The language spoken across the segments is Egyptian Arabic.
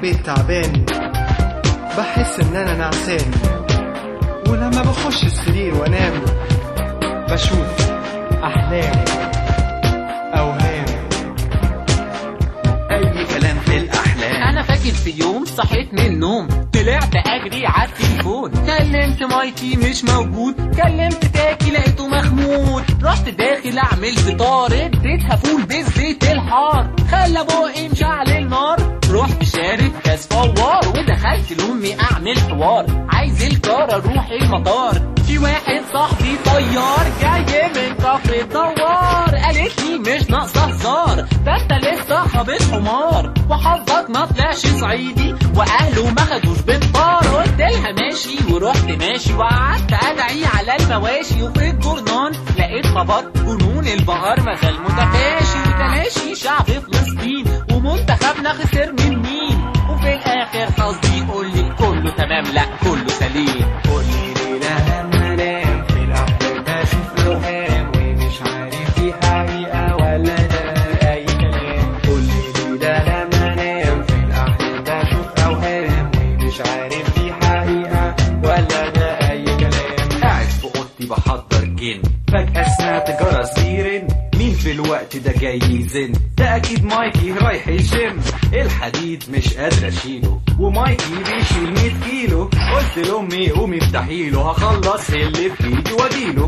البيت تعبان بحس ان انا نعسان ولما بخش السرير وانام بشوف احلام اوهام اي كلام في الاحلام انا فاكر في يوم صحيت من النوم طلعت اجري على التليفون كلمت مايكي مش موجود كلمت تاكي لقيته مخمود رحت داخل اعمل فطار اديتها فول بالزيت الحار خلى بقي مشعل النار رحت شارب كاس فوار ودخلت لامي اعمل حوار عايز الكار اروح المطار في واحد صاحبي طيار جاي من كفر الدوار قالت لي مش ناقصه هزار ده انت لسه خابط حمار وحظك ما طلعش صعيدي واهله ما خدوش بالطار قلت لها ماشي ورحت ماشي وقعدت ادعي على المواشي وفي الجورنان لقيت خبر جنون البقر مثل متفاشي وتلاشي شعب فلسطين ومنتخبنا خسر من مين وفي الاخر حظي يقول لي كله تمام لا كله سليم قولي ليلة لما انام في الاحلام بشوف اوهام ومش عارف دي حقيقة ولا ده اي كلام قولي ليلة لما انام في الاحلام بشوف اوهام ومش عارف دي حقيقة ولا ده اي كلام قاعد في اوضتي بحضر جن فجأة سمعت جرس بيرن مين في الوقت ده جاي يزن ده اكيد مايكي رايح الجيم الحديد مش قادر اشيله ومايكي بيشيل 100 كيلو قلت لامي قومي افتحي له هخلص اللي في ايدي واجيله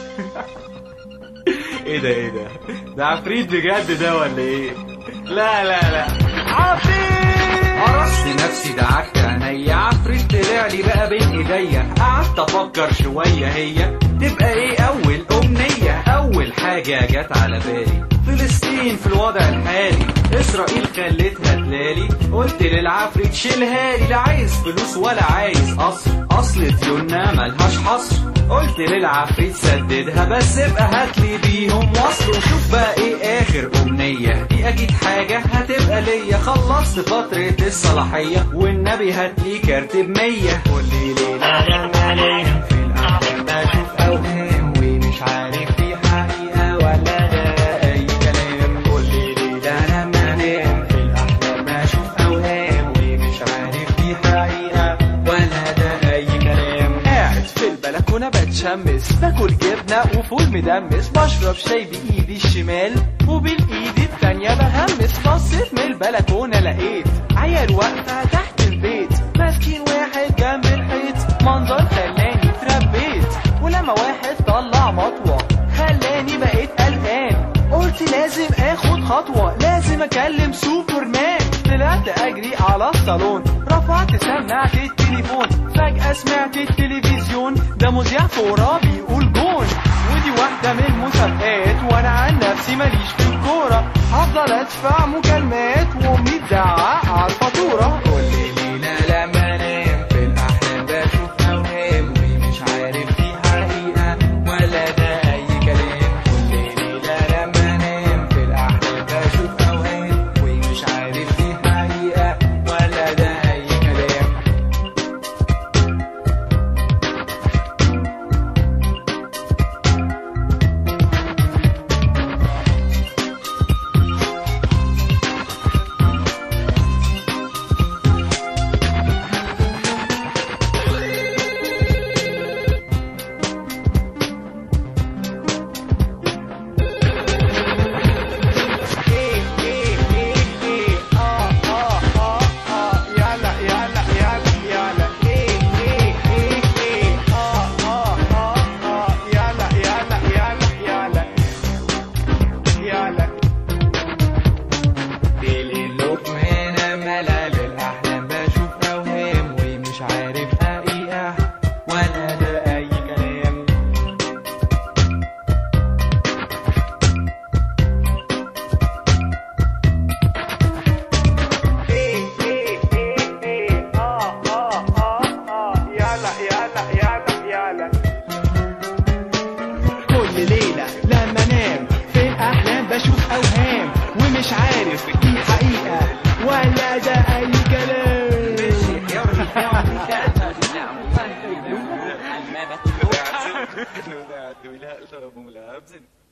ايه ده ايه ده ده عفريت بجد ده ولا ايه لا لا لا عفريت قرصت نفسي دعكت عينيا عفريت طلع لي بقى بين ايديا قعدت افكر شويه هي تبقى ايه اول امنيه اول حاجه جت على بالي فلسطين في الوضع الحالي اسرائيل خلتها تلالي قلت للعفريت شيلها لي لا عايز فلوس ولا عايز قصر اصل ديوننا ملهاش حصر قلت للعفريت سددها بس ابقى هاتلي بيهم وصل وشوف بقى ايه اخر امنية دي اكيد حاجة هتبقى ليا خلصت فترة الصلاحية والنبي هاتلي كارت بمية قولي ليلة لما انام في الاحلام بشوف اوهام ومش عارف دي حقيقة ولا ده اي كلام قولي ليلة لما انام في الاحلام بشوف اوهام ومش عارف دي حقيقة ولا ده اي كلام قاعد في البلكونة بتشمس باكل جبنة وفول مدمس بشرب شاي بإيدي الشمال وبالإيد التانية بهمس بصيت من البلكونة لقيت عيال واقفة تحت البيت ماسكين واحد جنب الحيط منظر خلاني اتربيت ولما واحد طلع مطوة خلاني بقيت قلقان قلت لازم اخد خطوة لازم اكلم سوبرمان طلعت اجري على الصالون رفعت سماعة التليفون فجأة سمعت التلفزيون ده مذيع كورة بيقول جون ودي واحدة من المسابقات وانا عن نفسي ماليش في الكورة هفضل ادفع مكالمات وامي تزعق على الفاتورة كل ليلة لما انام في الاحلام بشوف اوهام ومش عارف دي حقيقة ولا ده اي كلام كل ليلة لما انام في الاحلام بشوف اوهام ومش عارف دي حقيقة ولا ده اي كلام اللوب من ملل الاحلام بشوف اوهام ومش عارف حقيقة ولا ده اي كلام كل ليلة لما انام في الاحلام بشوف اوهام ومش عارف دي حقيقة ولا ده اي كلام المابة